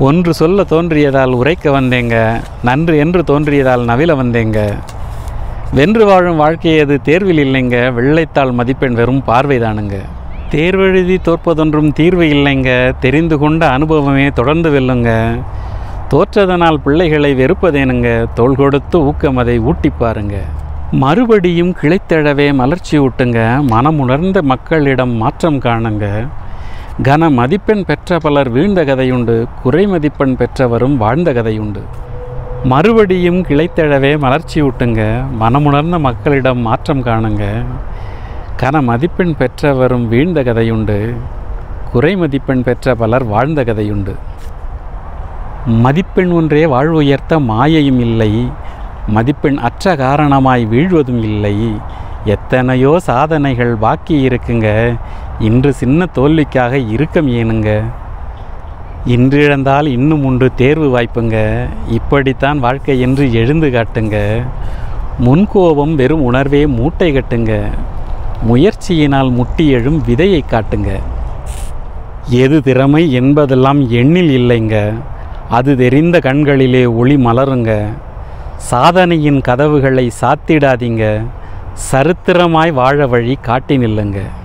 ஒன்று சொல்ல தோன்றியதால் உரைக்க வந்தேங்க நன்று என்று தோன்றியதால் நவில வந்தேங்க வென்று வாழும் வாழ்க்கையது தேர்வில் இல்லைங்க வெள்ளைத்தாள் மதிப்பெண் வெறும் பார்வைதானுங்க தேர்வெழுதி தோற்பதொன்றும் தீர்வு இல்லைங்க தெரிந்து கொண்ட அனுபவமே தொடர்ந்து வெல்லுங்க தோற்றதனால் பிள்ளைகளை வெறுப்பதேனுங்க தோள் கொடுத்து ஊக்கம் அதை ஊட்டி பாருங்க மறுபடியும் கிளைத்தெழவே மலர்ச்சி ஊட்டுங்க மனமுணர்ந்த மக்களிடம் மாற்றம் காணுங்க கன மதிப்பெண் பெற்ற பலர் வீழ்ந்த கதையுண்டு குறை மதிப்பெண் பெற்றவரும் வாழ்ந்த கதையுண்டு மறுபடியும் கிளைத்தெழவே மலர்ச்சி ஊட்டுங்க மனமுணர்ந்த மக்களிடம் மாற்றம் காணுங்க கன மதிப்பெண் பெற்றவரும் வீழ்ந்த கதையுண்டு குறை மதிப்பெண் பெற்ற பலர் வாழ்ந்த கதையுண்டு மதிப்பெண் ஒன்றே வாழ்வு உயர்த்த மாயையும் இல்லை மதிப்பெண் அற்ற காரணமாய் வீழ்வதும் இல்லை எத்தனையோ சாதனைகள் பாக்கி இருக்குங்க இன்று சின்ன தோல்விக்காக இறுக்கம் ஏனுங்க இன்று இழந்தால் இன்னும் உண்டு தேர்வு வாய்ப்புங்க இப்படித்தான் வாழ்க்கை என்று எழுந்து காட்டுங்க முன்கோபம் வெறும் உணர்வே மூட்டை கட்டுங்க முயற்சியினால் முட்டி எழும் விதையை காட்டுங்க எது திறமை என்பதெல்லாம் எண்ணில் இல்லைங்க அது தெரிந்த கண்களிலே ஒளி மலருங்க சாதனையின் கதவுகளை சாத்திடாதீங்க சரித்திரமாய் வாழ வழி காட்டி நில்லுங்க